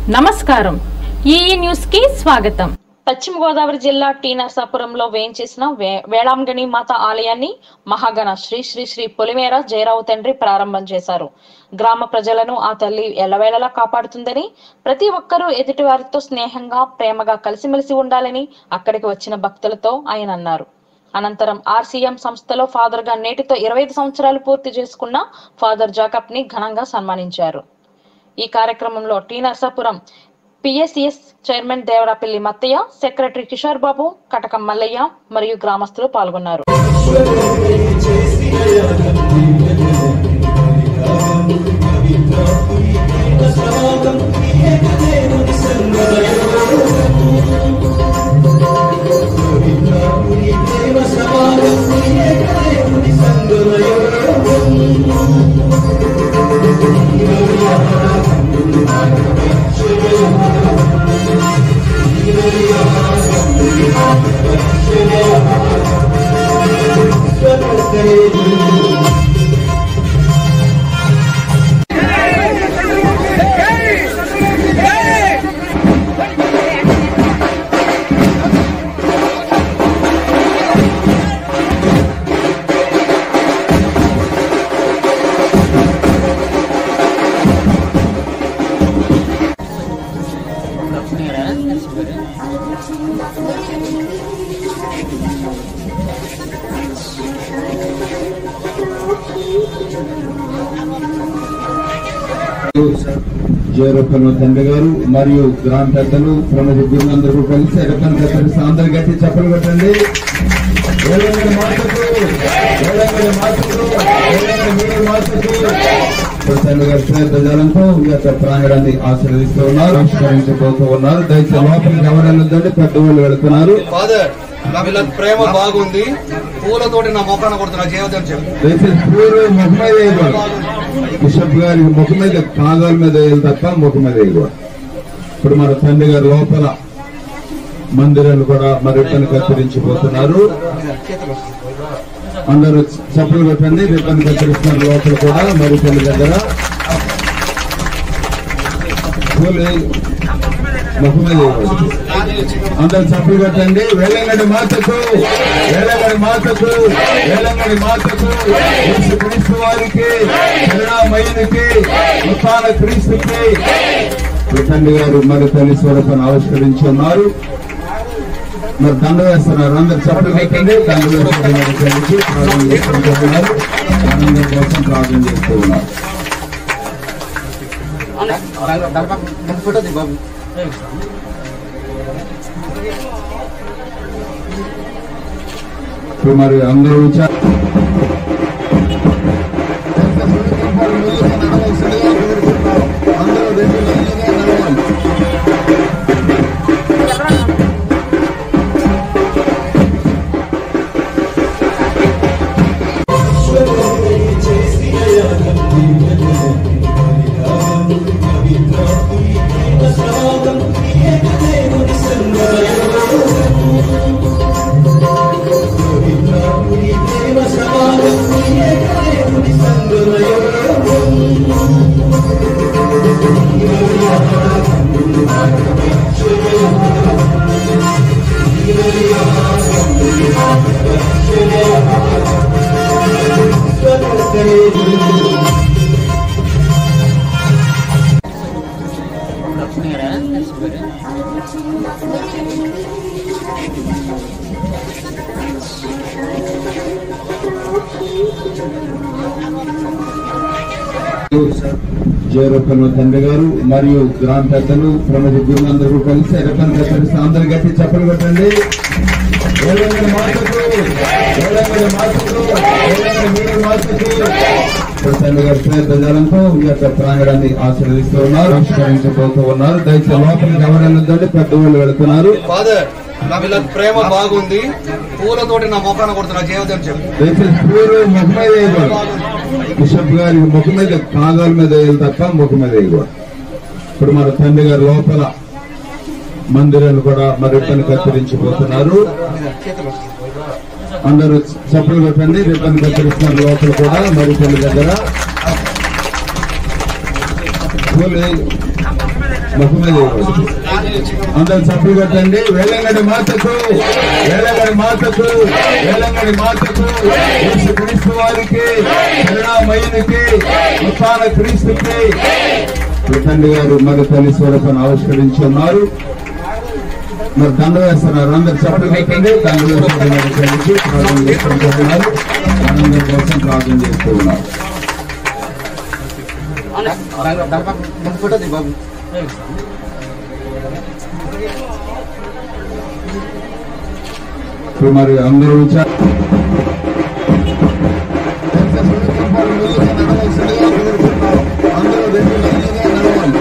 నమస్కారం ఈ న్యూస్ కి స్వాగతం పశ్చిమ గోదావరి జిల్లా టీ నరసాపురంలో వేయించేసిన వే- వేళాంగణి మాత ఆలయాన్ని మహాగణ శ్రీ శ్రీ శ్రీ పొలిమేర జయరావు తండ్రి ప్రారంభం చేశారు గ్రామ ప్రజలను ఆ తల్లి ఎల్లవేళలా కాపాడుతుందని ప్రతి ఒక్కరూ ఎదుటి వారితో స్నేహంగా ప్రేమగా కలిసిమెలిసి ఉండాలని అక్కడికి వచ్చిన భక్తులతో ఆయన అన్నారు అనంతరం ఆర్సీఎం సంస్థలో ఫాదర్ గా నేటితో ఇరవై ఐదు సంవత్సరాలు పూర్తి చేసుకున్న ఫాదర్ జాకబ్ ని ఘనంగా సన్మానించారు ఈ కార్యక్రమంలో T Narasapuram PSCS chairman Devarapalli Mattaiah secretary Kishore Babu Katakam Mallaiah మరియు గ్రామస్తులు పాల్గొన్నారు జయరూపంలో తండ్రి గారు మరియు గ్రామ పెద్దలు ప్రముఖ గురులందరూ కలిసి ఎరపని కత్తిరిస్తే అందరు గట్టి చెప్పలు పెట్టండి వేలంగడి మాతకు వేలంగడి మాతకు వేలంగడి మీరు మాతకు ఇప్పుడు తండ్రి గారి శ్రేద్ధ జలంతో ఈ యొక్క ప్రాంగణాన్ని ఆశీర్వదిస్తూ ఉన్నారు ఆవిష్కరించబోతూ ఉన్నారు దయచేసి లోపలికి ఎవరు వెళ్ళొద్దండి పెద్దవాళ్ళు వెళుతున్నారు ఫాదర్ వీళ్ళ ప్రేమ బాగుంది పూలతోటి నా మొక్కన కొడుతున్నా జీవితం చెప్పు దయచేసి పూర్వ ముఖం మీద వేయకూడదు బిషప్ గారి ముఖం మీద కాగాల మీద వేయాలి తప్ప ముఖం మీద వేయకూడదు ఇప్పుడు మన తండ్రి గారి లోపల మందిరాలు కూడా మరిపని కత్తిరించిపోతున్నారు అందరూ చెప్పులు పెట్టండి రిబ్బన్ కత్తిరిస్తున్నారు లోపల కూడా మరిపల్లి దగ్గర పూలు ముఖం మీద వేయకూడదు అందరు చప్పులు పెట్టండి వేలంగడి మాతకు వేలంగడి మాతకు వేలంగడి మాతకు యేసు క్రీస్తు వారికి కరుణామయునికి ముత్తాన క్రీస్తుకి తండ్రి గారు మరి తల్లి స్వరూపాన్ని ఆవిష్కరించి ఉన్నారు మరి దండ వేస్తున్నారు అందరు చప్పులు పెట్టండి దండ వేస్తున్నారు మరి తల్లికి ప్రార్థన చేసుకుంటున్నారు ఆనందం కోసం ప్రార్థన చేస్తూ ఉన్నారు ఇప్పుడు మరి అందరూ విచార అందరూ రెండు లైన్లుగా నడవాలి జయరూపంలో తండ్రి గారు మరియు గ్రామ పెద్దలు ప్రముఖ గురులందరూ కలిసి ఎరపని కత్తిరిస్తే అందరు గట్టి చెప్పలు పెట్టండి వేలంగడి మాతకు వేలంగడి మాతకు వేలంగడి మీరు మాతకు ఇప్పుడు తండ్రి గారి శ్రేద్ధ జలంతో ఈ యొక్క ప్రాంగణాన్ని ఆశీర్వదిస్తూ ఉన్నారు ఆవిష్కరించబోతూ ఉన్నారు దయచేసి లోపలికి ఎవరు వెళ్ళొద్దండి పెద్దవాళ్ళు వెళుతున్నారు ఫాదర్ వీళ్ళ ప్రేమ బాగుంది పూలతోటి నా మొక్కన కొడుతున్నా జీవితం చెప్పు దయచేసి పూర్వ ముఖం మీద వేయకూడదు బిషప్ గారి ముఖం మీద కాగాల మీద వేయాలి తప్ప ముఖం మీద వేయకూడదు ఇప్పుడు మన తండ్రి గారి లోపల మందిరాలు కూడా మరిపని కత్తిరించిపోతున్నారు అందరూ చెప్పులు పెట్టండి రిబ్బన్ కత్తిరిస్తున్నారు లోపల కూడా మరిపల్లి దగ్గర పూలు ముఖం మీద వేయకూడదు. అందరు చప్పులు కొట్టండి వేలంగడి మాతకు వేలంగడి మాతకు వేలంగడి మాతకు యేసు క్రీస్తు వారికి కరుణామయునికి ఉత్సాన క్రీస్తుకి తండ్రి గారు మరి తల్లి స్వరూపాన్ని ఆవిష్కరించి ఉన్నారు మరి దండ వేస్తున్నారు అందరు చప్పుడు పెట్టండి దండ వేస్తున్నారు ప్రార్థన చేసుకుంటున్నారు మనందరి కోసం ప్రార్థన చేస్తూ ఉన్నారు ఇప్పుడు మరి అందరూ విచార అందరూ రెండు లైన్లుగా నడవాలి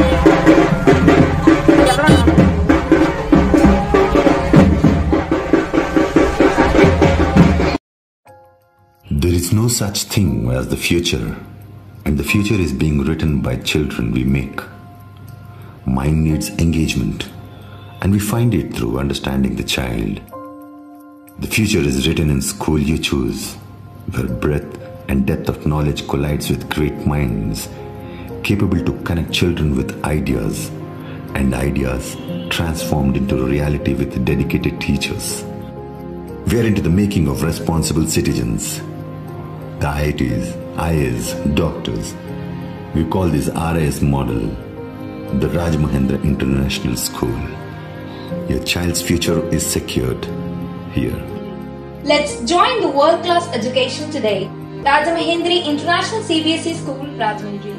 There is no such thing as the future, and the future is being written by children we make. Mind needs engagement, and we find it through understanding the child. The future is written in school you choose, where breadth and depth of knowledge collides with great minds, capable to connect children with ideas, and ideas transformed into reality with dedicated teachers. We are into the making of responsible citizens. The IITs, IAs, doctors. We call this RIS model the Raj Mahendra International School. Your child's future is secured here. Let's join the world-class education today. Rajamahendri International CBSE School, Rajahmundry.